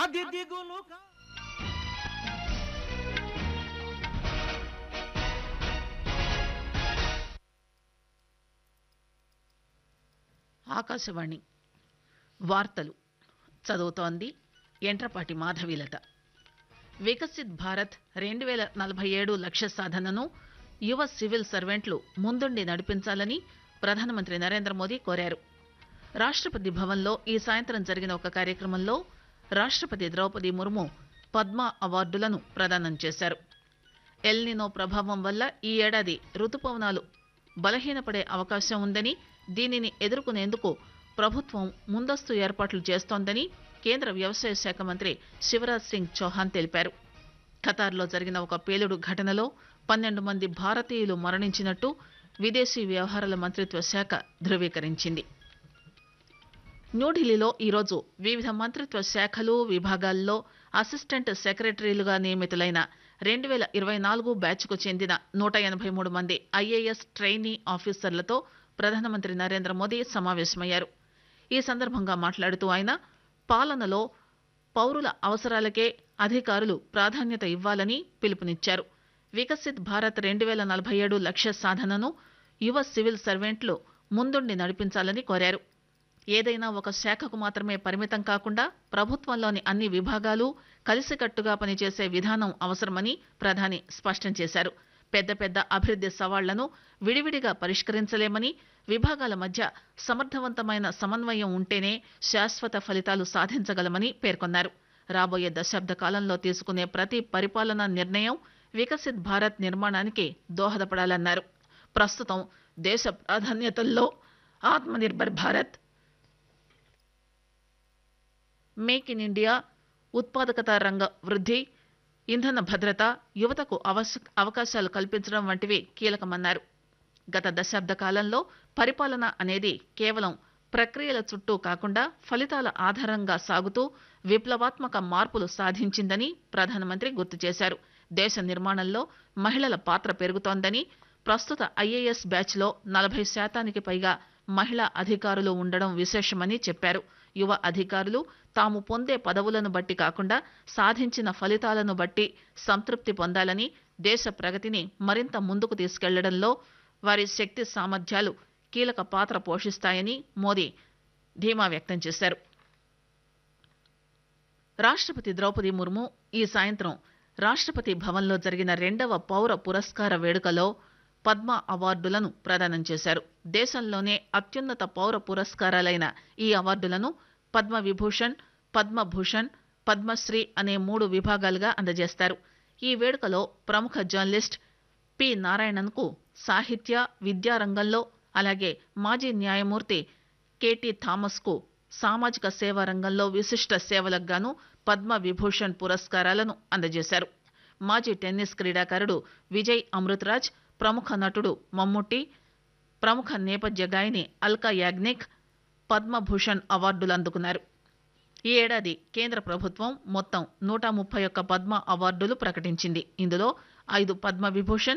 అది దిగులు కా- ఆకాశవాణి వార్తలు చదువుతోంది ఎంట్రపాటి మాధవీలత వికసిత్ భారత్ రెండు వేల నలభై ఏడు లక్ష్య సాధనను యువ సివిల్ సర్వెంట్లు ముందుండి నడిపించాలని ప్రధానమంత్రి నరేంద్ర మోదీ కోరారు రాష్ట్రపతి భవన్లో ఈ సాయంత్రం జరిగిన ఒక కార్యక్రమంలో రాష్ట్రపతి ద్రౌపది ముర్ము పద్మ అవార్డులను ప్రదానం చేశారు ఎల్నినో ప్రభావం వల్ల ఈ ఏడాది రుతుపవనాలు బలహీనపడే అవకాశం ఉందని దీనిని ఎదుర్కొనేందుకు ప్రభుత్వం ముందస్తు ఏర్పాట్లు చేస్తోందని కేంద్ర వ్యవసాయ శాఖ మంత్రి శివరాజ్ సింగ్ చౌహాన్ తెలిపారు ఖతార్లో జరిగిన ఒక పేలుడు ఘటనలో పన్నెండు మంది భారతీయులు మరణించినట్టు విదేశీ వ్యవహారాల మంత్రిత్వ శాఖ ధృవీకరించింది న్యూఢిల్లీలో ఈరోజు వివిధ మంత్రిత్వ శాఖలు విభాగాల్లో అసిస్టెంట్ సెక్రటరీలుగా నియమితులైన రెండు వేల ఇరవై నాలుగు బ్యాచ్కు చెందిన నూట ఎనభై మూడు మంది ఐఏఎస్ ట్రైనీ ఆఫీసర్లతో ప్రధానమంత్రి నరేంద్ర మోదీ సమావేశమయ్యారు ఈ సందర్భంగా మాట్లాడుతూ ఆయన పాలనలో పౌరుల అవసరాలకే అధికారులు ప్రాధాన్యత ఇవ్వాలని పిలుపునిచ్చారు వికసిత్ భారత్ రెండు వేల నలభై ఏడు లక్ష్య సాధనను యువ సివిల్ సర్వెంట్లు ముందుండి నడిపించాలని కోరారు ఏదైనా ఒక శాఖకు మాత్రమే పరిమితం కాకుండా ప్రభుత్వంలోని అన్ని విభాగాలు కలిసికట్టుగా పనిచేసే విధానం అవసరమని ప్రధాని స్పష్టం చేశారు పెద్ద పెద్ద అభివృద్ది సవాళ్లను విడివిడిగా పరిష్కరించలేమని విభాగాల మధ్య సమర్థవంతమైన సమన్వయం ఉంటేనే శాశ్వత ఫలితాలు సాధించగలమని పేర్కొన్నారు రాబోయే దశాబ్ద కాలంలో తీసుకునే ప్రతి పరిపాలనా నిర్ణయం వికసిత్ భారత్ నిర్మాణానికి దోహదపడాలన్నారు ప్రస్తుతం దేశ ప్రాధాన్యతల్లో Atmanirbhar Bharat make in India ఉత్పాదకత రంగ వృద్ధి ఇంధన భద్రత యువతకు అవశ- అవకాశాలు కల్పించడం వంటివి కీలకమన్నారు గత దశాబ్ద కాలంలో పరిపాలన అనేది కేవలం ప్రక్రియల చుట్టూ కాకుండా ఫలితాల ఆధారంగా సాగుతూ విప్లవాత్మక మార్పులు సాధించిందని ప్రధానమంత్రి గుర్తు చేశారు దేశ నిర్మాణంలో మహిళల పాత్ర పెరుగుతోందని ప్రస్తుత ఐఏఎస్ బ్యాచ్లో నలభై శాతానికి పైగా మహిళా అధికారులు ఉండడం విశేషమని చెప్పారు యువ అధికారులు తాము పొందే పదవులను బట్టి కాకుండా సాధించిన ఫలితాలను బట్టి సంతృప్తి పొందాలని దేశ ప్రగతిని మరింత ముందుకు తీసుకెళ్లడంలో వారి శక్తి సామర్థ్యాలు కీలక పాత్ర పోషిస్తాయని మోదీ ధీమా వ్యక్తం చేశారు రాష్ట్రపతి ద్రౌపది ముర్ము ఈ సాయంత్రం రాష్ట్రపతి భవన్లో జరిగిన రెండవ పౌర పురస్కార వేడుకలో పద్మ అవార్డులను ప్రదానం చేశారు దేశంలోనే అత్యున్నత పౌర పురస్కారాలైన ఈ అవార్డులను పద్మ విభూషణ్ పద్మభూషణ్ పద్మశ్రీ అనే మూడు విభాగాలుగా అందజేస్తారు ఈ వేడుకలో ప్రముఖ జర్నలిస్ట్ పి నారాయణన్కు సాహిత్య విద్యా రంగంలో అలాగే మాజీ న్యాయమూర్తి కెటి థామస్కు సామాజిక సేవా రంగంలో విశిష్ట సేవలకు గాను పద్మ విభూషణ్ పురస్కారాలను అందజేశారు మాజీ టెన్నిస్ క్రీడాకారుడు విజయ్ అమృతరాజ్ ప్రముఖ నటుడు మమ్ముట్టి ప్రముఖ నేపథ్య గాయని అల్కా యాగ్నిక్ పద్మభూషణ్ అవార్డులు అందుకున్నారు ఈ ఏడాది కేంద్ర ప్రభుత్వం మొత్తం నూట ముప్పై ఒక్క పద్మ అవార్డులు ప్రకటించింది ఇందులో ఐదు పద్మ విభూషణ్